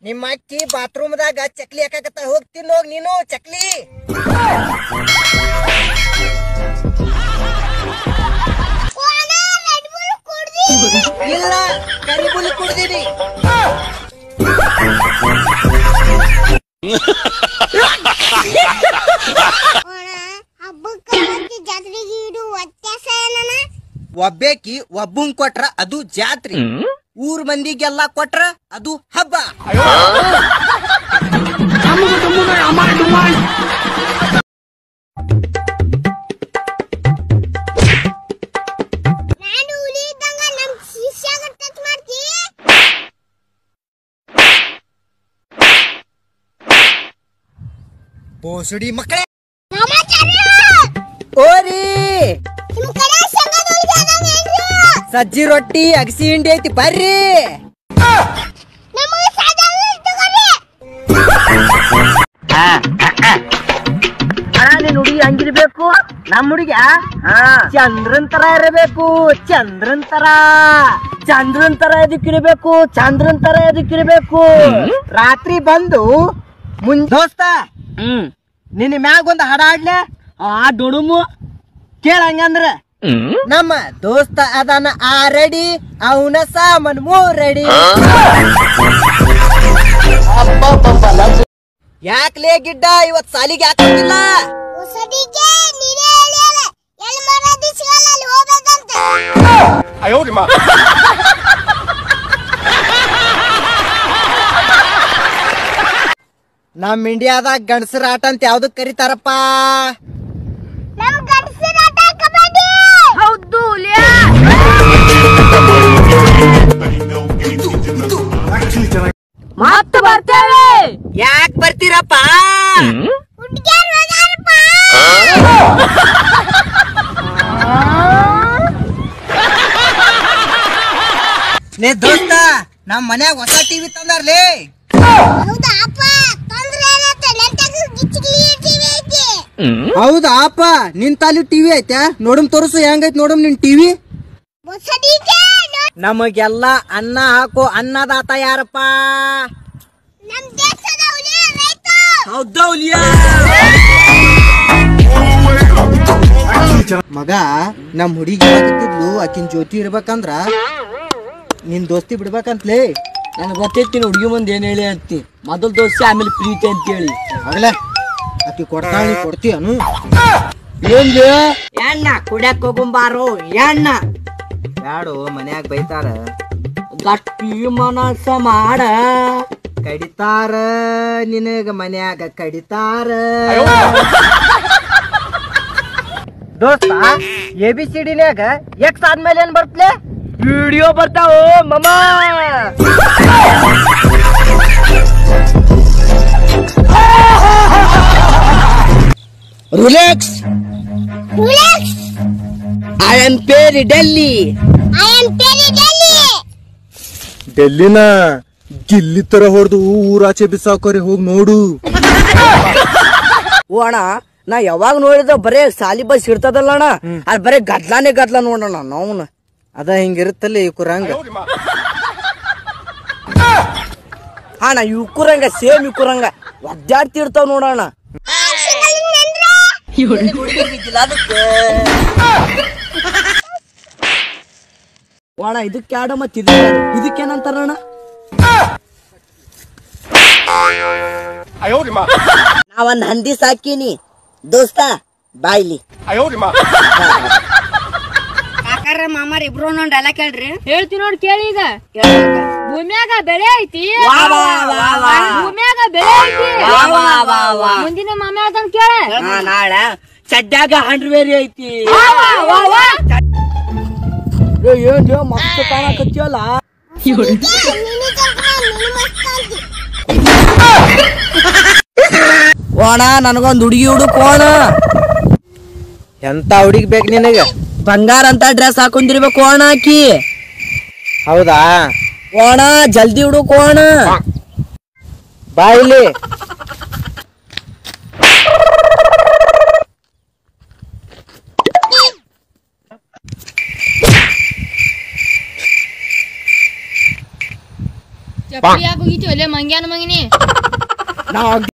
ನಿಮ್ಮ ಅಕ್ಕಿ ಬಾತ್ರೂಮ್ದಾಗ ಚಕ್ಲಿ ಹಾಕಾಕತ್ತ ಹೋಗ್ತೀನಿ ಹೋಗ್ ನೀನು ಚಕ್ಲಿ ಇಲ್ಲ ಕರಿಬುಲಿ ಕುಡ್ದೀನಿ ಹಬ್ಬಕ್ಕೆ ಮತ್ತೆ ಜಾತ್ರೆಗೆ ಇಡು ವ್ಯತ್ಯಾಸ ಏನನ ಒಬ್ಬೇಕಿ ಒಬ್ಬಂಗ್ ಕೊಟ್ರ ಅದು ಜಾತ್ರಿ ಊರ್ ಮಂದಿಗೆಲ್ಲ ಕೊಟ್ರ ಅದು ಹಬ್ಬ ನಾನು ಹುಲಿ ಇದ್ದಂಗ ನಮ್ ಶಿಷ್ಯಾಗ ಟಚ್ ಮಾಡ್ತಿ ಬೋಸುಡಿ ಮಕ್ಕಳೇ ರಾಮಾಚಾರ್ಯ ಓರಿ ನಿಮ್ ಕಡೆ ಸಂಘದೊಳಗೆ ಅದಾವೇನ್ರಿ ಸಜ್ಜಿ ರೊಟ್ಟಿ ಅಗಸಿ ಹಿಂಡಿ ಐತಿ ಬರ್ರಿ ನಮಗೆ ಸಾಧಾರಣ ತಗೋರಿ ನಿನ್ ಹುಡುಗಿ ಹಂಗಿರ್ಬೇಕು ನಮ್ಮ ಹುಡುಗ ಚಂದ್ರನ್ ತರ ಇರಬೇಕು ಚಂದ್ರನ್ ತರ ಚಂದ್ರನ್ ತರ ಎದಕ್ಕಿರ್ಬೇಕು ಚಂದ್ರನ್ ತರ ಎದಕ್ಕಿರ್ಬೇಕು ರಾತ್ರಿ ಬಂದು ಮುನ್ ದೋಸ್ತ ಹ್ಮ್ ನಿನ್ನ ಮ್ಯಾಗ ಒಂದು ಹಾಡ ಆಡ್ಲೆ ಆ ಡುಡುಮು ಕೇಳ ಹಂಗಂದ್ರ ನಮ್ಮ ದೋಸ್ತ ಅದಾನ ಆ ರೆಡಿ ಅವನ ಸಾಮನ್ ಮೂರಡಿ ಯಾಕ್ಲೇ ಗಿಡ್ಡ ಇವತ್ ಸಾಲಿಗೆ ಯಾಕಿಲ್ಲ ಹೊಸದಿಗೆ ನೀನೇ ಹೇಳ್ಯಾರ ಎಲ್ಲಿ ಮರ ಸಿಗಲ್ಲ ಅಲ್ಲಿ ಹೋಗ್ಬೇಕಂತ ನಮ್ ಇಂಡಿಯಾದಾಗ ಗಂಡಸರ ಆಟ ಅಂತ ಯಾವ್ದಕ್ ಕರೀತಾರಪ್ಪ ನಮ್ ಗಂಡಸರ ಆಟ ಕಬಡ್ಡಿ ಹೌದು ಮತ್ತ ಬರ್ತೇವೆ ಯಾಕ್ ಬರ್ತೀರಪ್ಪ ಹುಡ್ಗ್ಯಾರ್ ಹೋಗ್ಯಾರಪ್ಪ ಲೇ ದೋಸ್ತ ನಮ್ ಮನ್ಯಾಗ ಹೊಸ ಟಿವಿ ತಂದಾರ್ಲೇ ಹೌದಾ ಅಪ್ಪ ತೊಂದ್ರೆ ಏನಂತ ನೆಂಟಾಗ ಗಿಚ್ಚಿಗ್ಲಿ ಟಿವಿ ಐತಿ ಹೌದಾ ಅಪ್ಪ ನಿನ್ ತಾಲಿ ಟಿವಿ ಐತೆ ನೋಡಮ್ ತೋರ್ಸು ಹೆಂಗೈತ್ ನೋಡಮ್ ನಿನ್ ಟಿವಿ ಹೊಸದಿಗೆ ನಮಗೆಲ್ಲ ಅನ್ನ ಹಾಕೋ ಅನ್ನದಾತ ಯಾರಪ್ಪ ನಮ್ ದೇಶದ ಹುಲಿ ರೈತ ಮಗ ನಮ್ ಹುಡುಗಿ ಹೇಳಕತ್ತಿದ್ಲು ಆಕಿನ್ ಜ್ಯೋತಿ ಇರ್ಬೇಕಂದ್ರ ನಿನ್ ದೋಸ್ತಿ ಬಿಡ್ಬೇಕಂತ್ಲೇ ನನಗೆ ಗೊತ್ತೈತಿ ಹುಡುಗಿ ಮುಂದೆ ಏನ್ ಹೇಳಿ ಅಂತಿ ಮೊದಲ್ ದೋಸ್ತಿ ಆಮೇಲೆ ಪ್ರೀತಿ ಅಂತ ಹೇಳಿ ಆಗಲೇ ಆಕಿ ಕೊಡ್ತಾಳಿ ಕೊಡ್ತೀಯನು ಏನ್ಲಿ ಎಣ್ಣ ಕುಡ್ಯಾಕ ಹೋಗುಂಬಾರು ಎಣ್ಣ ಬ್ಯಾಡು ಮನ್ಯಾಗ ಬೈತಾರ ಗಟ್ಟಿ ಮನಸ್ಸ ಮಾಡ ಕಡಿತಾರ ನಿನಗ ಮನ್ಯಾಗ ಕಡಿತಾರ ದೋಸ್ತ ಎ ಬಿ ಸಿ ಡಿನ್ಯಾಗ ಎಕ್ಸ್ ಆದ್ಮೇಲೆ ಏನ್ ಬರ್ತಲೆ ವಿಡಿಯೋ ಬರ್ತಾವ ಮಮ್ಮ ರಿಲ್ಯಾಕ್ಸ್ ರಿಲ್ಯಾಕ್ಸ್ ಐ ಆಮ್ ಪೇರಿ ಡೆಲ್ಲಿ ಐ ಆಮ್ ಟೆಲಿ ಡೆಲ್ಲಿ ಡೆಲ್ಲಿನ ಗಿಲ್ಲಿ ತರ ಹೊಡೆದು ಊರಾಚೆ ಬಿಸಾಕೋರಿ ಹೋಗಿ ನೋಡು ಓ ಅಣ್ಣ ನಾ ಯಾವಾಗ ನೋಡಿದ ಬರೇ ಸಾಲಿ ಬಸ್ ಇರ್ತದಲ್ಲ ಅಣ್ಣ ಅಲ್ಲಿ ಬರೇ ಗದ್ಲಾನೇ ಗದ್ಲ ನೋಡೋಣ ನಾವು ಅದ ಹಿಂಗಿರುತ್ತಲ್ಲ ಈ ಕುರಂಗ ಅಣ್ಣ ಇವ್ಕುರಂಗ ಸೇಮ್ ಇವ್ಕುರಂಗ ಒದ್ದಾಡ್ತಿರ್ತಾವ ನೋಡೋಣ ಅಣ್ಣ ಇದಕ್ಕೆ ಆಡ ಮತ್ತೆ ಇದು ಇದಕ್ಕೇನಂತಾರ ಅಣ್ಣ ನಾವೊಂದ್ ಹಂದಿ ಸಾಕೀನಿ ದೋಸ್ತ ಬಾಯ್ಲಿ ಕಾಕಾರ ಮಾಮಾರ್ ಇಬ್ರು ಒಂದೊಂದ್ ಡೈಲಾಗ್ ಕೇಳ್ರಿ ಹೇಳ್ತೀನಿ ನೋಡಿ ಕೇಳಿ ಈಗ ಭೂಮ್ಯಾಗ ಬೆಳೆ ಐತಿ ವಾ ವಾ ವಾ ವಾ. ಭೂಮ್ಯಾಗ ಬೆಳೆ ಐತಿ ವಾ ವಾ ವಾ ವಾ. ಮುಂದಿನ ಮಾಮ ಹೇಳ್ತಾನ ಕೇಳ ಹಾ, ನಾಳೆ ಚಡ್ಡಾಗ ಹಂಡ್ವೇರಿ ಐತಿ ಏ, ಏನ್ ಏ, ಮಸ್ತ್ ಕಾಣಕತ್ತಿಯಲ್ಲ ನೀನು ಕರ್ಕೊಂಡ್ ನೀನು ಮಸ್ತ್ ಕಾಣ್ತಿ ಓಣ ನನಗೊಂದ್ ಹುಡುಗಿ ಹುಡುಕ್ ಓಣ ಎಂತ ಹುಡುಗಿ ಬೇಕು ನಿನಗ ಬಂಗಾರ ಅಂತ ಡ್ರೆಸ್ ಹಾಕೊಂಡಿರ್ಬೇಕು ಓಣ ಆಕಿ ಹೌದಾ ಓಣ ಜಲ್ದಿ ಹುಡುಕ್ ಓಣ ಬಾ ಇಲ್ಲಿ ಚಪ್ಪಲಿ ಯಾಕೆ ಹೋಗಿತಿ ಒಲೆ ಮಂಗ್ಯಾನ ಮಂಗಿನಿ ನಾ